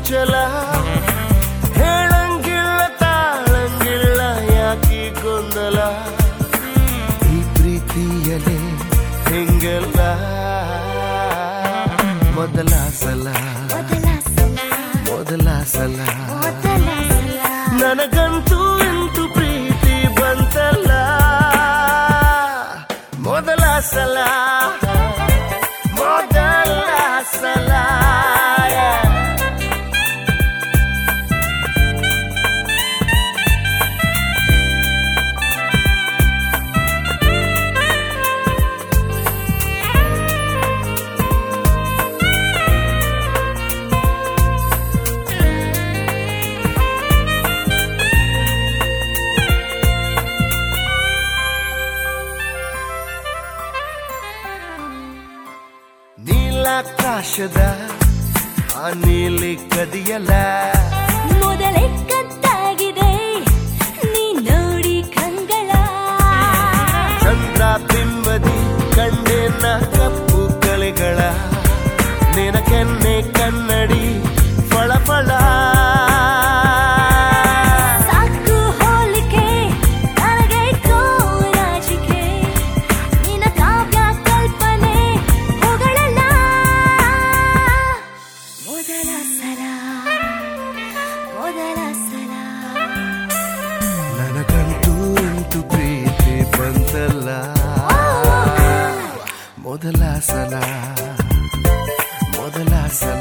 ಗೊಂಚಲ ಹೇಳಂಗಿಲ್ಲ ತಾಳಂಗಿಲ್ಲ ಯಾಕಿ ಗೊಂದಲ ಈ ಪ್ರೀತಿಯಲೇ ಹಿಂಗೆಲ್ಲ ಮೊದಲ ಸಲ ಮೊದಲ ಸಲ ಮೊದಲ ಸಲ ಮೊದಲ ಸಲ ನನಗಂತೂ ಇಂತು ಪ್ರೀತಿ ಬಂತಲ್ಲ ಮೊದಲ ಸಲ ಮೊದಲ ಸಲ ನೀಲಾಕಾಶದ ಆ ನೀಲಿ ಕದಿಯಲ್ಲ ಮೊದಲೇ ಕತ್ತಾಗಿದೆ ನೀ ನೋಡಿ ಕಂಗಳ ಚಂದ್ರ ಬಿಂಬದಿ ಕಣ್ಣಿನ ಕಪ್ಪು ಕಲೆಗಳ ನಿನ ಕೆನ್ನೆ ಕನ್ನಡಿ ಫಳಫಳ ಸಾಕು ಹೋಲಿಕೆ ನನಗೆ ಕೋರಾಜಿಕೆ ನಿನ್ನ ಕಾವ್ಯ ಕಲ್ಪನೆ ಹೊಗಳಲ್ಲ ಮೊದಲ ಸಲ ಮೊದಲ ಸಲ ನನಗಂತೂ ಇಂತು ಪ್ರೀತಿ ಬಂತಲ್ಲ ಮೊದಲ ಸಲ ಮೊದಲ ಸಲ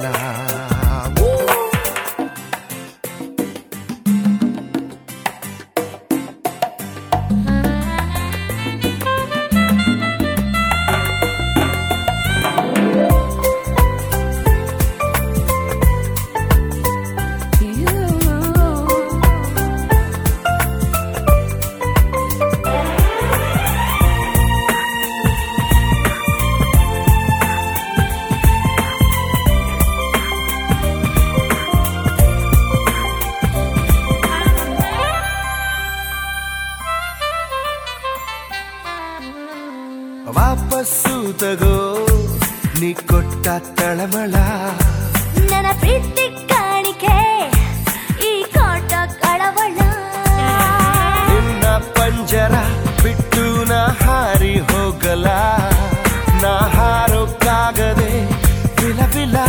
ವಾಪಸ್ಸು ತಗೋ ನೀ ಕೊಟ್ಟ ತಳಮಳ ನನ್ನ ಪ್ರೀತಿ ಕಾಣಿಕೆ ಈ ಕಾಟ ಕಳವಳ ನಿನ್ನ ಪಂಜರ ಬಿಟ್ಟು ನಾ ಹಾರಿ ಹೋಗಲ ನಾ ಹಾರೋಕ್ಕಾಗದೆ ವಿಲ ವಿಲ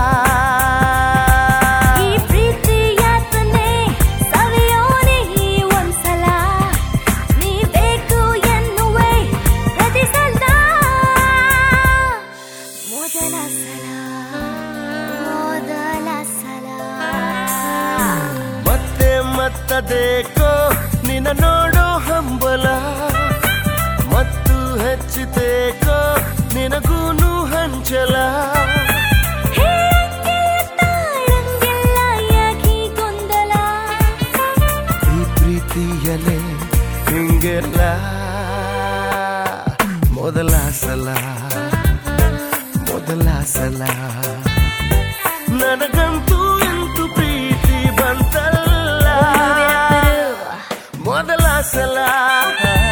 ಈ ಪ್ರೀತಿ ಯಾತನೆ ಸವಿಯೋನಿ ಒಂದ್ಸಲ ನೀ ಬೇಕು ಎನ್ನುವೆ ಪ್ರತಿ ಸಲ ಮೊದಲ ಸಲ ಮೊದಲ ಸಲ ಮತ್ತೆ ಮತ್ತದೇಕೋ ನಿನ್ನ ನೋಡೋ ಹಂಬಲ ಮತ್ತು ಹೆಚ್ಚಿತೇಕೋ ನಿನಗೂನು ಹಂಚಲ ಹೇ ತಾಳಂಗೆಲ್ಲ ಯಾಕೀ ಗೊಂದಲ ಈ ಪ್ರೀತಿಯಲೇ ಹಿಂಗೆಲ್ಲ ಮೊದಲ ಸಲ ಮೊದಲ ಸಲ ನನಗಂತೂ ಇಂತು ಪ್ರೀತಿ ಬಂತಲ್ಲ ಮೊದಲ ಸಲ